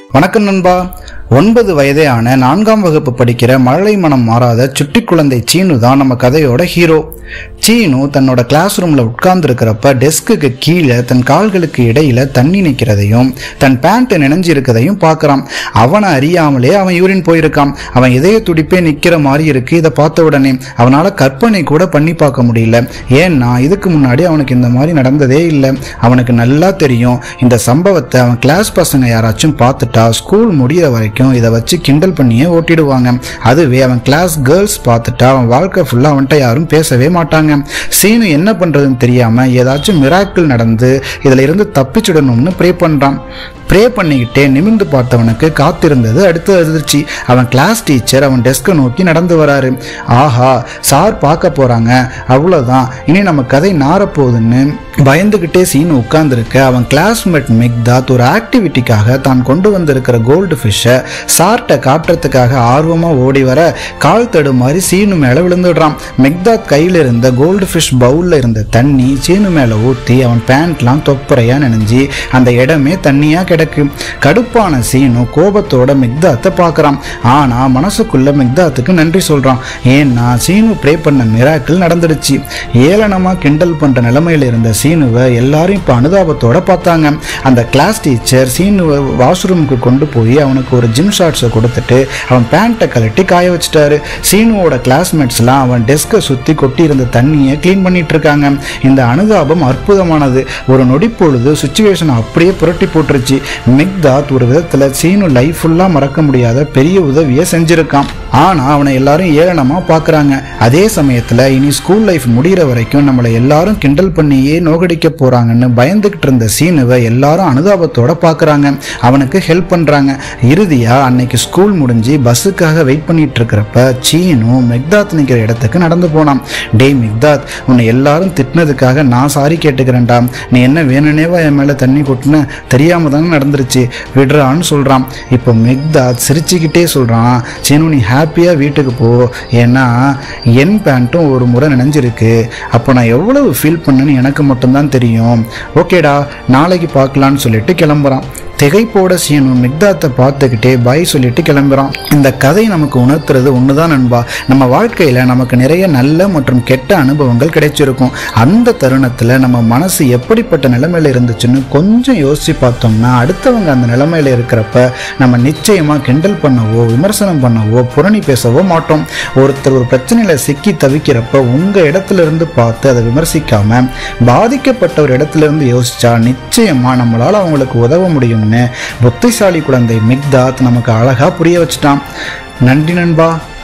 வணக்கம் நண்பா ஒன்பது வயதே ஆன நான்காம் வகுப்பு படிக்கிற மழலை மனம் மாறாத சுட்டி குழந்தை சீனு தான் நம்ம கதையோட ஹீரோ சீனு தன்னோட கிளாஸ் ரூம்ல உட்கார்ந்து இருக்கிறப்ப டெஸ்க்குக்கு கீழே தன் கால்களுக்கு இடையில தண்ணி நிற்கிறதையும் தன் பேண்ட் நினைஞ்சு இருக்கதையும் பார்க்கறான் அவனை அறியாமலே அவன் யூரின் போயிருக்கான் அவன் இதய துடிப்பே நிக்கிற மாதிரி இருக்கு இதை பார்த்த உடனே அவனால கற்பனை கூட பண்ணி பார்க்க முடியல ஏன்னா இதுக்கு முன்னாடி அவனுக்கு இந்த மாதிரி நடந்ததே இல்லை அவனுக்கு நல்லா தெரியும் இந்த சம்பவத்தை அவன் கிளாஸ் பசங்க யாராச்சும் பார்த்துட்டா ஸ்கூல் முடியிற வரைக்கும் இதை வச்சு கிண்டல் பண்ணியே ஓட்டிடுவாங்க அதுவே அவன் கிளாஸ் கேர்ள்ஸ் பார்த்துட்டா அவன் வாழ்க்கை ஃபுல்லாக அவன்கிட்ட யாரும் பேசவே மாட்டாங்க சீனு என்ன பண்ணுறதுன்னு தெரியாம ஏதாச்சும் மிராக்கிள் நடந்து இதில் இருந்து தப்பிச்சிடணும்னு ப்ரே பண்ணுறான் ப்ரே பண்ணிக்கிட்டே நிமிர்ந்து பார்த்தவனுக்கு காத்திருந்தது அடுத்த அதிர்ச்சி அவன் கிளாஸ் டீச்சர் அவன் டெஸ்க்கை நோக்கி நடந்து வராரு ஆஹா சார் பார்க்க போறாங்க அவ்வளோதான் இனி நம்ம கதை நாரப்போகுதுன்னு பயந்துக்கிட்டே சீனு உட்கார்ந்துருக்க அவன் கிளாஸ்மேட் மெக்தாத் ஒரு ஆக்டிவிட்டிக்காக தான் கொண்டு வந்திருக்கிற கோல்டு ஃபிஷ்ஷை சார்ட்ட காட்டுறதுக்காக ஆர்வமாக ஓடி வர கால் தடுமாறி சீனு மேலே விழுந்துடுறான் மெக்தாத் கையில் இருந்த கோல்டு ஃபிஷ் பவுலில் இருந்த தண்ணி சீனு மேலே ஊற்றி அவன் பேண்ட்லாம் தொப்பரையா நனைஞ்சி அந்த இடமே தண்ணியாக கிடக்கு கடுப்பான சீனு கோபத்தோட மெக்தாத்தை பார்க்குறான் ஆனால் மனசுக்குள்ள மெக்தாத்துக்கு நன்றி சொல்கிறான் ஏன்னா சீனு ப்ரே பண்ண மிராக்கிள் நடந்துடுச்சு ஏளனமாக கிண்டல் பண்ணுற நிலைமையில இருந்த சீனுவை எல்லாரும் இப்போ அனுதாபத்தோட பார்த்தாங்க அந்த கிளாஸ் டீச்சர் சீனுவை வாஷ்ரூமுக்கு கொண்டு போய் அவனுக்கு ஒரு ஜிம் ஷார்ட்ஸை கொடுத்துட்டு அவன் பேண்ட்டை கழட்டி காய வச்சுட்டாரு சீனுவோட கிளாஸ்மேட்ஸ்லாம் அவன் டெஸ்க்கை சுற்றி கொட்டி இருந்த தண்ணியை க்ளீன் பண்ணிட்டு இருக்காங்க இந்த அனுதாபம் அற்புதமானது ஒரு நொடி பொழுது சுச்சுவேஷன் அப்படியே புரட்டி போட்டுருச்சு மிக்தாத் ஒரு விதத்தில் சீனு லைஃப் ஃபுல்லாக மறக்க முடியாத பெரிய உதவியை செஞ்சிருக்கான் ஆனால் அவனை எல்லாரும் ஏளனமாக பார்க்குறாங்க அதே சமயத்தில் இனி ஸ்கூல் லைஃப் முடிகிற வரைக்கும் நம்மளை எல்லாரும் கிண்டல் பண்ணியே நோகடிக்க போகிறாங்கன்னு பயந்துக்கிட்டு இருந்த சீனுவை எல்லாரும் அனுதாபத்தோட பார்க்குறாங்க அவனுக்கு ஹெல்ப் பண்ணுறாங்க இறுதியாக அன்னைக்கு ஸ்கூல் முடிஞ்சு பஸ்ஸுக்காக வெயிட் பண்ணிட்டு இருக்கிறப்ப சீனு மெக்தாத் நிற்கிற இடத்துக்கு நடந்து போனான் டேய் மெக்தாத் உன்னை எல்லாரும் திட்டினதுக்காக நான் சாரி கேட்டுக்கிறேன்டா நீ என்ன வேணுனேவா என் மேலே தண்ணி கொட்டின தெரியாம தானே நடந்துருச்சு விடுறான்னு சொல்கிறான் இப்போ மெக்தாத் சிரிச்சுக்கிட்டே சொல்கிறான் சீனு நீ ஹாப்பியாக வீட்டுக்கு போ ஏன்னா என் பேண்ட்டும் ஒரு முறை நினைஞ்சிருக்கு அப்போ நான் எவ்வளவு ஃபீல் பண்ணேன்னு எனக்கு மட்டும்தான் தெரியும் ஓகேடா நாளைக்கு பார்க்கலான்னு சொல்லிட்டு கிளம்புறான் திகைப்போட சீனு மிக்தாத்தை பார்த்துக்கிட்டே பாய் சொல்லிட்டு கிளம்புறான் இந்த கதை நமக்கு உணர்த்துறது ஒண்ணுதான் நண்பா நம்ம வாழ்க்கையில நமக்கு நிறைய நல்ல மற்றும் கெட்ட அனுபவங்கள் கிடைச்சிருக்கும் அந்த தருணத்துல நம்ம மனசு எப்படிப்பட்ட நிலைமையில இருந்துச்சுன்னு கொஞ்சம் யோசிச்சு பார்த்தோம்னா அடுத்தவங்க அந்த நிலைமையில இருக்கிறப்ப நம்ம நிச்சயமா கிண்டல் பண்ணவோ விமர்சனம் பண்ணவோ புரணி பேசவோ மாட்டோம் ஒருத்தர் ஒரு பிரச்சனையில சிக்கி தவிக்கிறப்ப உங்க இடத்துல இருந்து பார்த்து அதை விமர்சிக்காம பாதிக்கப்பட்ட ஒரு இடத்துல இருந்து யோசிச்சா நிச்சயமா நம்மளால அவங்களுக்கு உதவ முடியும்னு புத்திசாலி குழந்தை மிக்தாத் நமக்கு அழகா புரிய வச்சுட்டான் நன்றி நண்பா